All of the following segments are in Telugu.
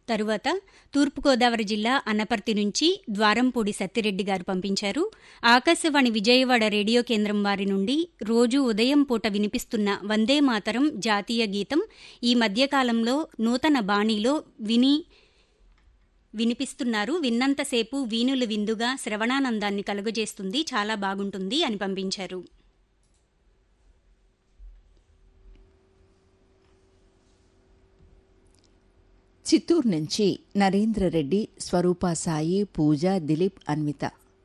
తరువాత తూర్పుగోదావరి జిల్లా అనపర్తి నుంచి ద్వారంపూడి సత్తిరెడ్డి గారు పంపించారు ఆకాశవాణి విజయవాడ రేడియో కేంద్రం వారి నుండి రోజు ఉదయం పూట వినిపిస్తున్న వందే మాతరం జాతీయ గీతం ఈ మధ్యకాలంలో నూతన బాణీలో విని వినిపిస్తున్నారు విన్నంతసేపు వీణులు విందుగా శ్రవణానందాన్ని కలుగజేస్తుంది చాలా బాగుంటుంది అని పంపించారు చిత్తూరు నుంచి నరేంద్ర రెడ్డి స్వరూప సాయి పూజ దిలీప్ అన్విత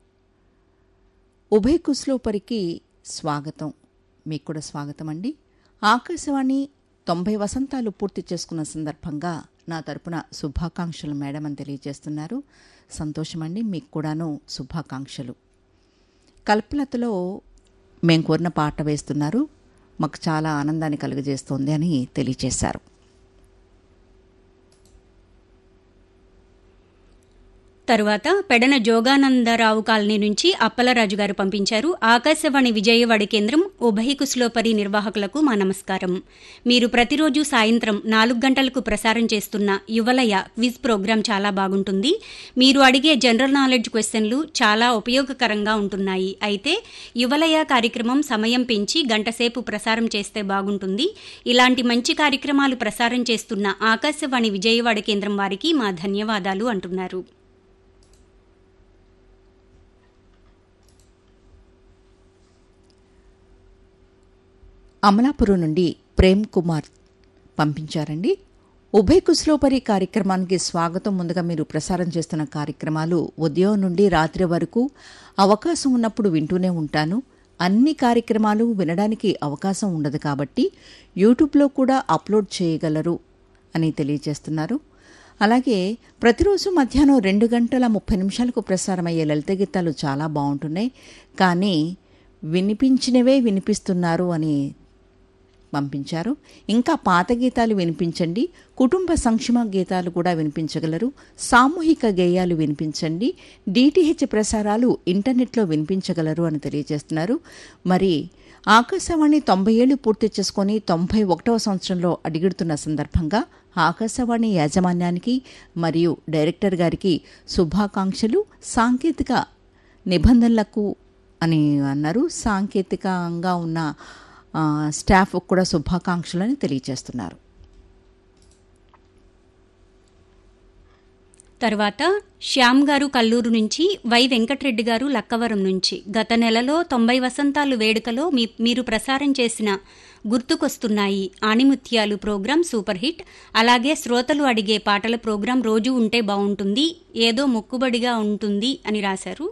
ఉభయ కుస్లోపరికి స్వాగతం మీకు కూడా స్వాగతం అండి ఆకాశవాణి తొంభై వసంతాలు పూర్తి చేసుకున్న సందర్భంగా నా తరపున శుభాకాంక్షలు మేడం అని తెలియజేస్తున్నారు సంతోషమండి మీకు కూడాను శుభాకాంక్షలు కల్పలతలో మేము కోరిన పాట వేస్తున్నారు మాకు చాలా ఆనందాన్ని కలుగజేస్తోంది అని తెలియజేశారు తరువాత పెడన జోగానందరావు కాలనీ నుంచి అప్పలరాజు గారు పంపించారు ఆకాశవాణి విజయవాడ కేంద్రం ఉభయ కుస్లోపరి నిర్వాహకులకు మా నమస్కారం మీరు ప్రతిరోజు సాయంత్రం నాలుగు గంటలకు ప్రసారం చేస్తున్న యువలయ క్విజ్ ప్రోగ్రాం చాలా బాగుంటుంది మీరు అడిగే జనరల్ నాలెడ్జ్ క్వశ్చన్లు చాలా ఉపయోగకరంగా ఉంటున్నాయి అయితే యువలయ కార్యక్రమం సమయం పెంచి గంటసేపు ప్రసారం చేస్తే బాగుంటుంది ఇలాంటి మంచి కార్యక్రమాలు ప్రసారం చేస్తున్న ఆకాశవాణి విజయవాడ కేంద్రం వారికి మా ధన్యవాదాలు అంటున్నారు అమలాపురం నుండి ప్రేమ్ కుమార్ పంపించారండి ఉభయ కుస్లోపరి కార్యక్రమానికి స్వాగతం ముందుగా మీరు ప్రసారం చేస్తున్న కార్యక్రమాలు ఉదయం నుండి రాత్రి వరకు అవకాశం ఉన్నప్పుడు వింటూనే ఉంటాను అన్ని కార్యక్రమాలు వినడానికి అవకాశం ఉండదు కాబట్టి యూట్యూబ్లో కూడా అప్లోడ్ చేయగలరు అని తెలియజేస్తున్నారు అలాగే ప్రతిరోజు మధ్యాహ్నం రెండు గంటల ముప్పై నిమిషాలకు ప్రసారమయ్యే లలిత గీతాలు చాలా బాగుంటున్నాయి కానీ వినిపించినవే వినిపిస్తున్నారు అని పంపించారు ఇంకా పాత గీతాలు వినిపించండి కుటుంబ సంక్షేమ గీతాలు కూడా వినిపించగలరు సామూహిక గేయాలు వినిపించండి డిటిహెచ్ ప్రసారాలు ఇంటర్నెట్లో వినిపించగలరు అని తెలియజేస్తున్నారు మరి ఆకాశవాణి తొంభై ఏళ్లు పూర్తి చేసుకుని తొంభై ఒకటవ సంవత్సరంలో అడిగిడుతున్న సందర్భంగా ఆకాశవాణి యాజమాన్యానికి మరియు డైరెక్టర్ గారికి శుభాకాంక్షలు సాంకేతిక నిబంధనలకు అని అన్నారు సాంకేతికంగా ఉన్న స్టాఫ్ కూడా శుభాకాంక్షలని తెలియజేస్తున్నారు తర్వాత శ్యామ్ గారు కల్లూరు నుంచి వై వెంకటరెడ్డి గారు లక్కవరం నుంచి గత నెలలో తొంభై వసంతాలు వేడుకలో మీ మీరు ప్రసారం చేసిన గుర్తుకొస్తున్నాయి ఆణిముత్యాలు ప్రోగ్రాం సూపర్ హిట్ అలాగే శ్రోతలు అడిగే పాటల ప్రోగ్రాం రోజు ఉంటే బాగుంటుంది ఏదో మొక్కుబడిగా ఉంటుంది అని రాశారు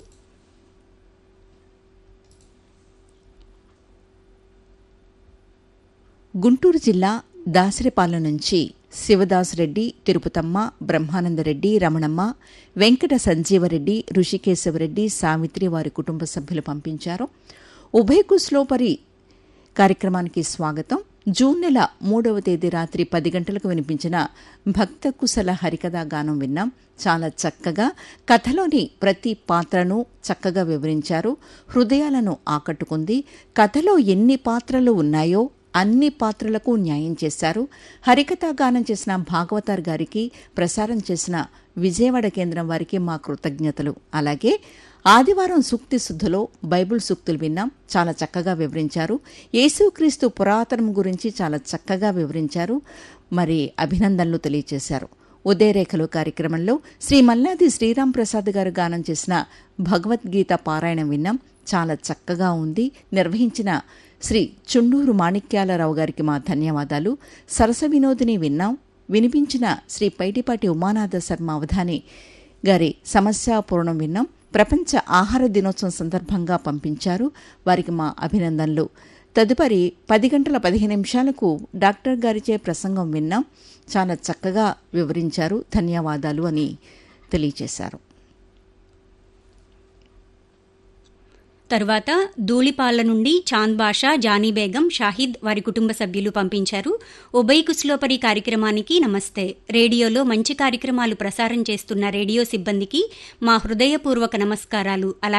గుంటూరు జిల్లా దాసరిపాలెం నుంచి శివదాస్ రెడ్డి తిరుపతమ్మ బ్రహ్మానందరెడ్డి రమణమ్మ వెంకట సంజీవరెడ్డి ఋషికేశవరెడ్డి సావిత్రి వారి కుటుంబ సభ్యులు పంపించారు ఉభయ కుస్లోపరి కార్యక్రమానికి స్వాగతం జూన్ నెల మూడవ తేదీ రాత్రి పది గంటలకు వినిపించిన భక్త కుశల హరికథా గానం విన్నాం చాలా చక్కగా కథలోని ప్రతి పాత్రను చక్కగా వివరించారు హృదయాలను ఆకట్టుకుంది కథలో ఎన్ని పాత్రలు ఉన్నాయో అన్ని పాత్రలకు న్యాయం చేశారు హరికథా గానం చేసిన భాగవతార్ గారికి ప్రసారం చేసిన విజయవాడ కేంద్రం వారికి మా కృతజ్ఞతలు అలాగే ఆదివారం సూక్తి శుద్ధిలో బైబిల్ సూక్తులు విన్నాం చాలా చక్కగా వివరించారు యేసుక్రీస్తు పురాతనం గురించి చాలా చక్కగా వివరించారు మరి అభినందనలు తెలియజేశారు ఉదయరేఖలు కార్యక్రమంలో శ్రీ మల్లాది శ్రీరామ్ ప్రసాద్ గారు గానం చేసిన భగవద్గీత పారాయణం విన్నాం చాలా చక్కగా ఉంది నిర్వహించిన శ్రీ చుండూరు మాణిక్యాలరావు గారికి మా ధన్యవాదాలు సరస వినోదిని విన్నాం వినిపించిన శ్రీ పైటిపాటి ఉమానాథ శర్మ అవధాని గారి సమస్యాపూర్ణం విన్నాం ప్రపంచ ఆహార దినోత్సవం సందర్భంగా పంపించారు వారికి మా అభినందనలు తదుపరి పది గంటల పదిహేను నిమిషాలకు డాక్టర్ గారిచే ప్రసంగం విన్నాం చాలా చక్కగా వివరించారు ధన్యవాదాలు అని తెలియజేశారు తరువాత ధూళిపాల నుండి చాంద్ బాషా జానీ బేగం షాహిద్ వారి కుటుంబ సభ్యులు పంపించారు ఉభయ కుస్లోపరి కార్యక్రమానికి నమస్తే రేడియోలో మంచి కార్యక్రమాలు ప్రసారం చేస్తున్న రేడియో సిబ్బందికి మా హృదయపూర్వక నమస్కారాలు అలాగే